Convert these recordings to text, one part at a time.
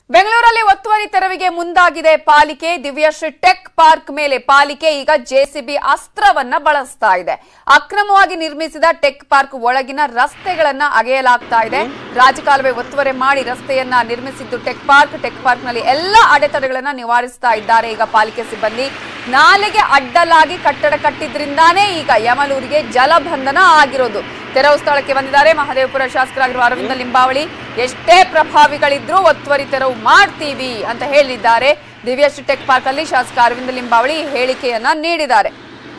ಬೆಂಗಳೂರಲ್ಲಿ ಒತ್ತುವರಿ ತೆರವಿಗೆ ಮುಂದಾಗಿದೆ ಪಾಲಿಕೆ ದಿವ್ಯಶ್ರೀ ಟೆಕ್ ಪಾರ್ಕ್ ಮೇಲೆ ಪಾಲಿಕೆ ಈಗ ಜೆಸಿಬಿ ಅಸ್ತ್ರವನ್ನ ಬಳಸ್ತಾ ಇದೆ ಅಕ್ರಮವಾಗಿ ನಿರ್ಮಿಸಿದ ಟೆಕ್ ಪಾರ್ಕ್ ಒಳಗಿನ ರಸ್ತೆಗಳನ್ನ ಅಗೆಯಲಾಗ್ತಾ ಇದೆ ರಾಜಕಾಲುವೆ ಒತ್ತುವರಿ ಮಾಡಿ ರಸ್ತೆಯನ್ನ ನಿರ್ಮಿಸಿದ್ದು ಟೆಕ್ ಪಾರ್ಕ್ ಟೆಕ್ ಪಾರ್ಕ್ ನಲ್ಲಿ ಎಲ್ಲ ಅಡೆತಡೆಗಳನ್ನ ನಿವಾರಿಸ್ತಾ ಇದ್ದಾರೆ ಈಗ ಪಾಲಿಕೆ ಸಿಬ್ಬಂದಿ ನಾಲೆಗೆ ಅಡ್ಡಲಾಗಿ ಕಟ್ಟಡ ಕಟ್ಟಿದ್ರಿಂದಾನೇ ಈಗ ಯಮಲೂರಿಗೆ ಜಲಬಂಧನ ಆಗಿರೋದು ತೆರವು ಸ್ಥಳಕ್ಕೆ ಬಂದಿದ್ದಾರೆ ಮಹದೇವಪುರ ಶಾಸಕರಾಗಿರುವ ಅರವಿಂದ ಲಿಂಬಾವಳಿ ಎಷ್ಟೇ ಪ್ರಭಾವಿಗಳಿದ್ರೂ ಒತ್ತುವರಿ ತೆರವು ಮಾಡ್ತೀವಿ ಅಂತ ಹೇಳಿದ್ದಾರೆ ದಿವ್ಯಶ್ರೀ ಟೆಕ್ ಪಾರ್ಕ್ ಅಲ್ಲಿ ಶಾಸಕ ಅರವಿಂದ ಲಿಂಬಾವಳಿ ಈ ಹೇಳಿಕೆಯನ್ನ ನೀಡಿದ್ದಾರೆ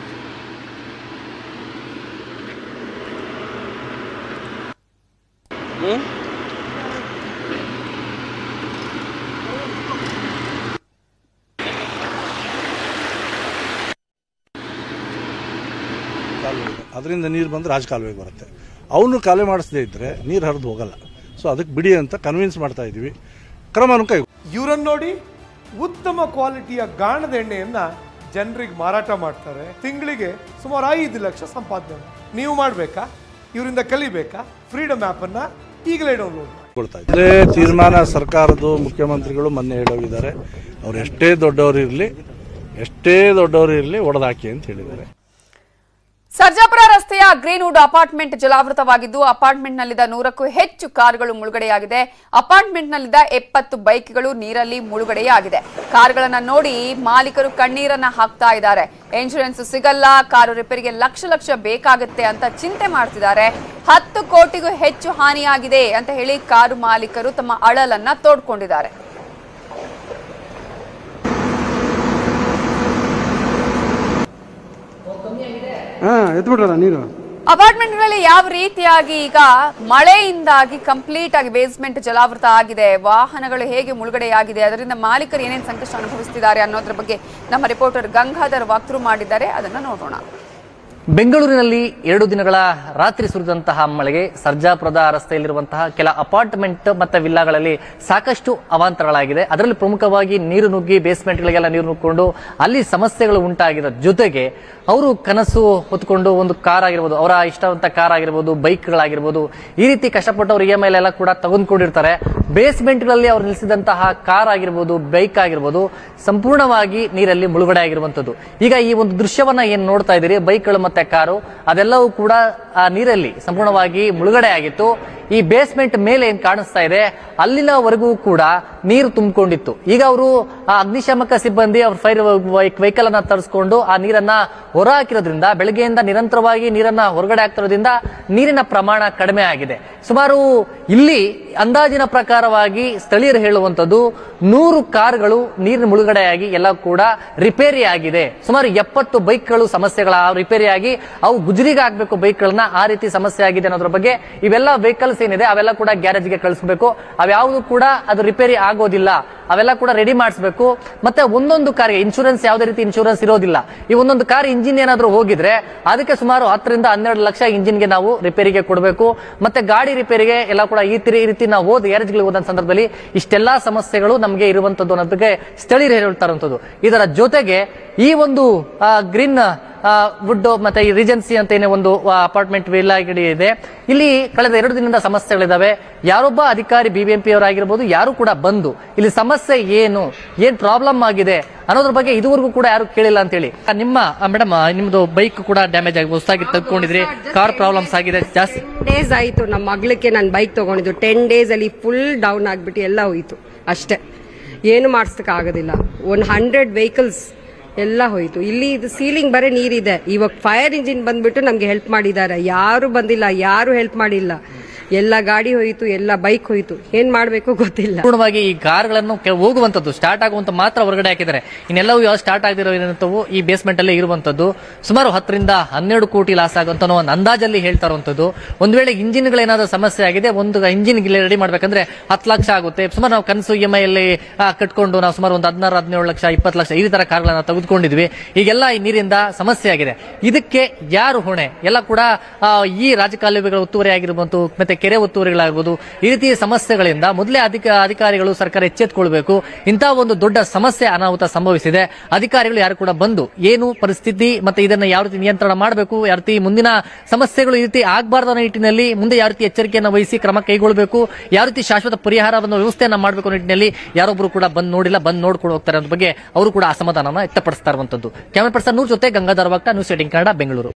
ಕಾಲುವೆ ಇದೆ ಅದರಿಂದ ನೀರು ಬಂದು ರಾಜಕಾಲುವೆಗೆ ಬರುತ್ತೆ ಅವನು ಕಾಲುವೆ ಮಾಡಿಸದೇ ಇದ್ದರೆ ನೀರು ಹರಿದು ಹೋಗಲ್ಲ ಸೊ ಅದಕ್ಕೆ ಬಿಡಿ ಅಂತ ಕನ್ವಿನ್ಸ್ ಮಾಡ್ತಾ ಇದ್ದೀವಿ ಕ್ರಮನೂ ಕೈ ಇವರನ್ನು ನೋಡಿ ಉತ್ತಮ ಕ್ವಾಲಿಟಿಯ ಗಾಣದ ಎಣ್ಣೆಯನ್ನ ಜನರಿಗೆ ಮಾರಾಟ ಮಾಡ್ತಾರೆ ತಿಂಗಳಿಗೆ ಸುಮಾರು ಐದು ಲಕ್ಷ ಸಂಪಾದನೆ ನೀವು ಮಾಡಬೇಕಾ ಇವರಿಂದ ಕಲಿಬೇಕಾ ಫ್ರೀಡಮ್ ಆ್ಯಪನ್ನು ಈಗಲೇ ಡೌನ್ಲೋಡ್ ಮಾಡಿ ಕೊಡ್ತಾ ಇದ್ದೇ ತೀರ್ಮಾನ ಸರ್ಕಾರದ್ದು ಮುಖ್ಯಮಂತ್ರಿಗಳು ಮೊನ್ನೆ ಹೇಳೋಗಿದ್ದಾರೆ ಅವ್ರು ಎಷ್ಟೇ ದೊಡ್ಡವರು ಇರಲಿ ಎಷ್ಟೇ ದೊಡ್ಡವರು ಇರಲಿ ಒಡೆದಾಕಿ ಅಂತ ಹೇಳಿದ್ದಾರೆ ಸರ್ಜಾಪುರ ರಸ್ತೆಯ ಗ್ರೀನ್ವುಡ್ ಅಪಾರ್ಟ್ಮೆಂಟ್ ಜಲಾವೃತವಾಗಿದ್ದು ಅಪಾರ್ಟ್ಮೆಂಟ್ನಲ್ಲಿದ್ದ ನೂರಕ್ಕೂ ಹೆಚ್ಚು ಕಾರುಗಳು ಮುಳುಗಡೆಯಾಗಿದೆ ಅಪಾರ್ಟ್ಮೆಂಟ್ನಲ್ಲಿದ್ದ ಎಪ್ಪತ್ತು ಬೈಕ್ಗಳು ನೀರಲ್ಲಿ ಮುಳುಗಡೆಯಾಗಿದೆ ಕಾರುಗಳನ್ನ ನೋಡಿ ಮಾಲೀಕರು ಕಣ್ಣೀರನ್ನ ಹಾಕ್ತಾ ಇದ್ದಾರೆ ಇನ್ಶೂರೆನ್ಸ್ ಸಿಗಲ್ಲ ಕಾರು ರಿಪೇರಿಗೆ ಲಕ್ಷ ಲಕ್ಷ ಬೇಕಾಗುತ್ತೆ ಅಂತ ಚಿಂತೆ ಮಾಡ್ತಿದ್ದಾರೆ ಹತ್ತು ಕೋಟಿಗೂ ಹೆಚ್ಚು ಹಾನಿಯಾಗಿದೆ ಅಂತ ಹೇಳಿ ಕಾರು ಮಾಲೀಕರು ತಮ್ಮ ಅಳಲನ್ನ ತೋಡ್ಕೊಂಡಿದ್ದಾರೆ ಹಾ ಎತ್ಬಿಟ್ರಲ್ಲ ನೀರು ಅಪಾರ್ಟ್ಮೆಂಟ್ಗಳಲ್ಲಿ ಯಾವ ರೀತಿಯಾಗಿ ಈಗ ಮಳೆಯಿಂದಾಗಿ ಕಂಪ್ಲೀಟ್ ಆಗಿ ಬೇಸ್ಮೆಂಟ್ ಜಲಾವೃತ ಆಗಿದೆ ವಾಹನಗಳು ಹೇಗೆ ಮುಳುಗಡೆಯಾಗಿದೆ ಅದರಿಂದ ಮಾಲೀಕರು ಏನೇನು ಸಂಕಷ್ಟ ಅನುಭವಿಸ್ತಿದ್ದಾರೆ ಅನ್ನೋದ್ರ ಬಗ್ಗೆ ನಮ್ಮ ರಿಪೋರ್ಟರ್ ಗಂಗಾಧರ್ ವಾಕ್ಥ್ರೂ ಮಾಡಿದ್ದಾರೆ ಅದನ್ನ ನೋಡೋಣ ಬೆಂಗಳೂರಿನಲ್ಲಿ ಎರಡು ದಿನಗಳ ರಾತ್ರಿ ಸುರಿದಂತಹ ಮಳೆಗೆ ಸರ್ಜಾಪುರದ ರಸ್ತೆಯಲ್ಲಿರುವಂತಹ ಕೆಲ ಅಪಾರ್ಟ್ಮೆಂಟ್ ಮತ್ತೆ ವಿಲ್ಲಾಗಳಲ್ಲಿ ಸಾಕಷ್ಟು ಅವಾಂತರಗಳಾಗಿದೆ ಅದರಲ್ಲಿ ಪ್ರಮುಖವಾಗಿ ನೀರು ನುಗ್ಗಿ ಬೇಸ್ಮೆಂಟ್ಗಳಿಗೆಲ್ಲ ನೀರು ನುಗ್ಕೊಂಡು ಅಲ್ಲಿ ಸಮಸ್ಯೆಗಳು ಉಂಟಾಗಿದ ಜೊತೆಗೆ ಅವರು ಕನಸು ಹೊತ್ಕೊಂಡು ಒಂದು ಕಾರ್ ಆಗಿರ್ಬೋದು ಅವರ ಇಷ್ಟವಂತ ಕಾರ್ ಆಗಿರ್ಬೋದು ಬೈಕ್ಗಳಾಗಿರ್ಬೋದು ಈ ರೀತಿ ಕಷ್ಟಪಟ್ಟವ್ರು ಇ ಎಂ ಎಲ್ಲ ಕೂಡ ತಗೊಂಡ್ಕೊಂಡಿರ್ತಾರೆ ಬೇಸ್ಮೆಂಟ್ಗಳಲ್ಲಿ ಅವ್ರು ನಿಲ್ಲಿಸಿದಂತಹ ಕಾರ್ ಆಗಿರ್ಬೋದು ಬೈಕ್ ಆಗಿರ್ಬೋದು ಸಂಪೂರ್ಣವಾಗಿ ನೀರಲ್ಲಿ ಮುಳುಗಡೆ ಆಗಿರುವಂತದ್ದು ಈಗ ಈ ಒಂದು ದೃಶ್ಯವನ್ನ ಏನ್ ನೋಡ್ತಾ ಇದ್ದೀರಿ ಬೈಕ್ಗಳು ಮತ್ತೆ ಕಾರು ಅದೆಲ್ಲವೂ ಕೂಡ ಆ ನೀರಲ್ಲಿ ಸಂಪೂರ್ಣವಾಗಿ ಮುಳುಗಡೆ ಆಗಿತ್ತು ಈ ಬೇಸ್ಮೆಂಟ್ ಮೇಲೆ ಏನ್ ಕಾಣಿಸ್ತಾ ಇದೆ ಅಲ್ಲಿನವರೆಗೂ ಕೂಡ ನೀರು ತುಂಬಿಕೊಂಡಿತ್ತು ಈಗ ಅವರು ಆ ಅಗ್ನಿಶಾಮಕ ಸಿಬ್ಬಂದಿ ಅವ್ರ ಫೈರ್ ವೆಹಿಕಲ್ ಅನ್ನ ತರಿಸ್ಕೊಂಡು ಆ ನೀರನ್ನ ಹೊರ ಹಾಕಿರೋದ್ರಿಂದ ಬೆಳಗ್ಗೆಯಿಂದ ನಿರಂತರವಾಗಿ ನೀರನ್ನ ಹೊರಗಡೆ ಆಗ್ತಿರೋದ್ರಿಂದ ನೀರಿನ ಪ್ರಮಾಣ ಕಡಿಮೆ ಆಗಿದೆ ಸುಮಾರು ಇಲ್ಲಿ ಅಂದಾಜಿನ ಪ್ರಕಾರವಾಗಿ ಸ್ಥಳೀಯರು ಹೇಳುವಂತದ್ದು ನೂರು ಕಾರುಗಳು ನೀರಿನ ಮುಳುಗಡೆಯಾಗಿ ಎಲ್ಲ ಕೂಡ ರಿಪೇರಿ ಆಗಿದೆ ಸುಮಾರು ಎಪ್ಪತ್ತು ಬೈಕ್ಗಳು ಸಮಸ್ಯೆಗಳ ರಿಪೇರಿ ಆಗಿ ಅವು ಗುಜರಿಗೆ ಹಾಕ್ಬೇಕು ಬೈಕ್ಗಳನ್ನ ಆ ರೀತಿ ಸಮಸ್ಯೆ ಆಗಿದೆ ಅನ್ನೋದ್ರ ಬಗ್ಗೆ ಇವೆಲ್ಲ ವೆಹಿಕಲ್ಸ್ ಏನಿದೆ ಅವೆಲ್ಲ ಕೂಡ ಗ್ಯಾರೇಜ್ಗೆ ಕಳಿಸ್ಬೇಕು ಅವ್ಯಾವುದು ಕೂಡ ಅದು ರಿಪೇರಿ ಆಗೋದಿಲ್ಲ ಅವೆಲ್ಲ ಕೂಡ ರೆಡಿ ಮಾಡಿಸ್ಬೇಕು ಮತ್ತೆ ಒಂದೊಂದು ಕಾರ್ಗೆ ಇನ್ಶೂರೆನ್ಸ್ ಯಾವುದೇ ರೀತಿ ಇನ್ಶೂರೆನ್ಸ್ ಇರೋದಿಲ್ಲ ಈ ಒಂದೊಂದು ಕಾರ್ ಇಂಜಿನ್ ಏನಾದ್ರೂ ಹೋಗಿದ್ರೆ ಅದಕ್ಕೆ ಸುಮಾರು ಹತ್ತರಿಂದ ಹನ್ನೆರಡು ಲಕ್ಷ ಇಂಜಿನ್ಗೆ ನಾವು ರಿಪೇರಿಗೆ ಕೊಡಬೇಕು ಮತ್ತೆ ಗಾಡಿ ರಿಪೇರಿಗೆ ಎಲ್ಲ ಕೂಡ ಈ ತಿ- ಈ ರೀತಿ ನಾವು ಹೋದ್ ಗ್ಯಾರೇಜ್ಗಳಿಗೆ ಹೋದ ಸಂದರ್ಭದಲ್ಲಿ ಇಷ್ಟೆಲ್ಲಾ ಸಮಸ್ಯೆಗಳು ನಮಗೆ ಇರುವಂತದ್ದು ಅನ್ನೋದಕ್ಕೆ ಸ್ಥಳೀಯರು ಹೇಳ್ತಾ ಇರುವಂತದ್ದು ಇದರ ಜೊತೆಗೆ ಈ ಒಂದು ಗ್ರೀನ್ ವುಡ್ ಮತ್ತೆ ಈ ರಿಜೆನ್ಸಿ ಅಂತ ಏನೇ ಒಂದು ಅಪಾರ್ಟ್ಮೆಂಟ್ ವಿಲ್ಲಾಗಡಿ ಇದೆ ಇಲ್ಲಿ ಕಳೆದ ಎರಡು ದಿನದಿಂದ ಸಮಸ್ಯೆಗಳಿದಾವೆ ಯಾರೊಬ್ಬ ಅಧಿಕಾರಿ ಬಿಬಿಎಂಪಿ ಅವರಾಗಿರ್ಬೋದು ಯಾರು ಕೂಡ ಬಂದು ಇಲ್ಲಿ ಸಮಸ್ಯೆ ಏನು ಏನ್ ಪ್ರಾಬ್ಲಮ್ ಆಗಿದೆ ಅನ್ನೋದ್ರ ಬಗ್ಗೆ ಇದುವರೆಗೂ ಕೂಡ ಯಾರು ಕೇಳಿಲ್ಲ ಅಂತ ಹೇಳಿ ನಿಮ್ಮ ಮೇಡಮ್ ನಿಮ್ದು ಬೈಕ್ ಕೂಡ ಡ್ಯಾಮೇಜ್ ಆಗಿ ಹೊಸದಾಗಿ ತೆಗೆದುಕೊಂಡಿದ್ರಿ ಕಾರ್ ಪ್ರಾಬ್ಲಮ್ಸ್ ಆಗಿದೆ ಜಾಸ್ತಿ ಡೇಸ್ ಆಯಿತು ನಮ್ಮ ಮಗಳಿಗೆ ನಾನು ಬೈಕ್ ತಗೊಂಡಿದ್ದು ಟೆನ್ ಡೇಸ್ ಅಲ್ಲಿ ಫುಲ್ ಡೌನ್ ಆಗ್ಬಿಟ್ಟು ಎಲ್ಲ ಹೋಯ್ತು ಅಷ್ಟೇ ಏನು ಮಾಡಿಸ್ಲಿಕ್ಕೆ ಆಗೋದಿಲ್ಲ ಒಂದು ಹಂಡ್ರೆಡ್ ವೆಹಿಕಲ್ಸ್ ಎಲ್ಲ ಹೋಯ್ತು ಇಲ್ಲಿ ಇದು ಸೀಲಿಂಗ್ ಬರೀ ನೀರಿದೆ ಇವಾಗ ಫೈರ್ ಇಂಜಿನ್ ಬಂದ್ಬಿಟ್ಟು ನಮ್ಗೆ ಹೆಲ್ಪ್ ಮಾಡಿದ್ದಾರೆ ಯಾರು ಬಂದಿಲ್ಲ ಯಾರು ಹೆಲ್ಪ್ ಮಾಡಿಲ್ಲ ಎಲ್ಲ ಗಾಡಿ ಹೋಯ್ತು ಎಲ್ಲ ಬೈಕ್ ಹೋಯ್ತು ಏನ್ ಮಾಡ್ಬೇಕು ಗೊತ್ತಿಲ್ಲ ಸಂಪೂರ್ಣವಾಗಿ ಈ ಕಾರ್ಗಳನ್ನು ಕೆ- ಹೋಗುವಂತದ್ದು ಸ್ಟಾರ್ಟ್ ಆಗುವಂತ ಮಾತ್ರ ಹೊರಗಡೆ ಹಾಕಿದ್ದಾರೆ ಇನ್ನೆಲ್ಲವೂ ಯಾವ ಸ್ಟಾರ್ಟ್ ಆಗದಿರೋ ಏನಂತವು ಈ ಬೇಸ್ಮೆಂಟ್ ಅಲ್ಲೇ ಇರುವಂತದ್ದು ಸುಮಾರು ಹತ್ತರಿಂದ ಹನ್ನೆರಡು ಕೋಟಿ ಲಾಸ್ ಆಗುವಂತ ಒಂದು ಅಂದಾಜಲ್ಲಿ ಹೇಳ್ತಾ ಇರುವಂತದ್ದು ಒಂದ್ ವೇಳೆ ಇಂಜಿನ್ಗಳೇನಾದ್ರೂ ಸಮಸ್ಯೆ ಆಗಿದೆ ಒಂದು ಇಂಜಿನ್ ರೆಡಿ ಮಾಡ್ಬೇಕಂದ್ರೆ ಹತ್ತು ಲಕ್ಷ ಆಗುತ್ತೆ ಸುಮಾರು ನಾವು ಕನಸು ಇ ಎಂ ಐ ಅಲ್ಲಿ ಆ, ಕಟ್ಕೊಂಡು ನಾವು ಸುಮಾರು ಒಂದು ಹದಿನಾರು ಹದಿನೇಳು ಲಕ್ಷ ಇಪ್ಪತ್ತು ಲಕ್ಷ ಈ ತರ ಕಾರ್ಗಳನ್ನ ತೆಗೆದುಕೊಂಡಿದ್ವಿ ಈಗೆಲ್ಲ ಈ ನೀರಿಂದ ಸಮಸ್ಯೆ ಆಗಿದೆ ಇದಕ್ಕೆ ಯಾರು ಹೊಣೆ ಎಲ್ಲ ಕೂಡ ಆ, ಈ ರಾಜಕಾಲುವೆಗಳ ಒತ್ತುವರಿ ಆಗಿರ್ಬೋದು ಮತ್ತೆ ಕೆರೆ ಒತ್ತುವರಿಗಳಾಗಬಹುದು ಈ ರೀತಿ ಸಮಸ್ಯೆಗಳಿಂದ ಮೊದಲೇ ಅಧಿಕ ಅಧಿಕಾರಿಗಳು ಸರ್ಕಾರ ಎಚ್ಚೆತ್ತುಕೊಳ್ಬೇಕು ಇಂತಹ ಒಂದು ದೊಡ್ಡ ಸಮಸ್ಯೆ ಅನಾಹುತ ಸಂಭವಿಸಿದೆ ಅಧಿಕಾರಿಗಳು ಯಾರು ಕೂಡ ಬಂದು ಏನು ಪರಿಸ್ಥಿತಿ ಮತ್ತೆ ಇದನ್ನ ಯಾವ ರೀತಿ ನಿಯಂತ್ರಣ ಮಾಡಬೇಕು ಯಾವ ರೀತಿ ಮುಂದಿನ ಸಮಸ್ಯೆಗಳು ಈ ರೀತಿ ಆಗಬಾರ್ದು ಅನ್ನೋ ನಿಟ್ಟಿನಲ್ಲಿ ಮುಂದೆ ಯಾವ ರೀತಿ ಎಚ್ಚರಿಕೆಯನ್ನು ವಹಿಸಿ ಕ್ರಮ ಕೈಗೊಳ್ಳಬೇಕು ಯಾವ ರೀತಿ ಶಾಶ್ವತ ಪರಿಹಾರವನ್ನು ವ್ಯವಸ್ಥೆಯನ್ನ ಮಾಡಬೇಕು ಅನ್ನೋ ನಿಟ್ಟಿನಲ್ಲಿ ಯಾರೊಬ್ಬರು ಕೂಡ ಬಂದ್ ನೋಡಿಲ್ಲ ಬಂದ್ ನೋಡ್ಕೊಂಡು ಹೋಗ್ತಾರೆ ಅನ್ನೋ ಬಗ್ಗೆ ಅವರು ಕೂಡ ಅಸಮಾಧಾನನ ವ್ಯಕ್ತಪಡಿಸ್ತಾ ಇರುವಂತದ್ದು ಕ್ಯಾಮರಾ ಪರ್ಸನ್ ನೂರ್ ಜೊತೆ ಗಂಗಾಧರ ವಾಗ್ಟ ನ್ಯೂಸ್ ಏಟಿಂಗ್ ಕನ್ನಡ ಬೆಂಗಳೂರು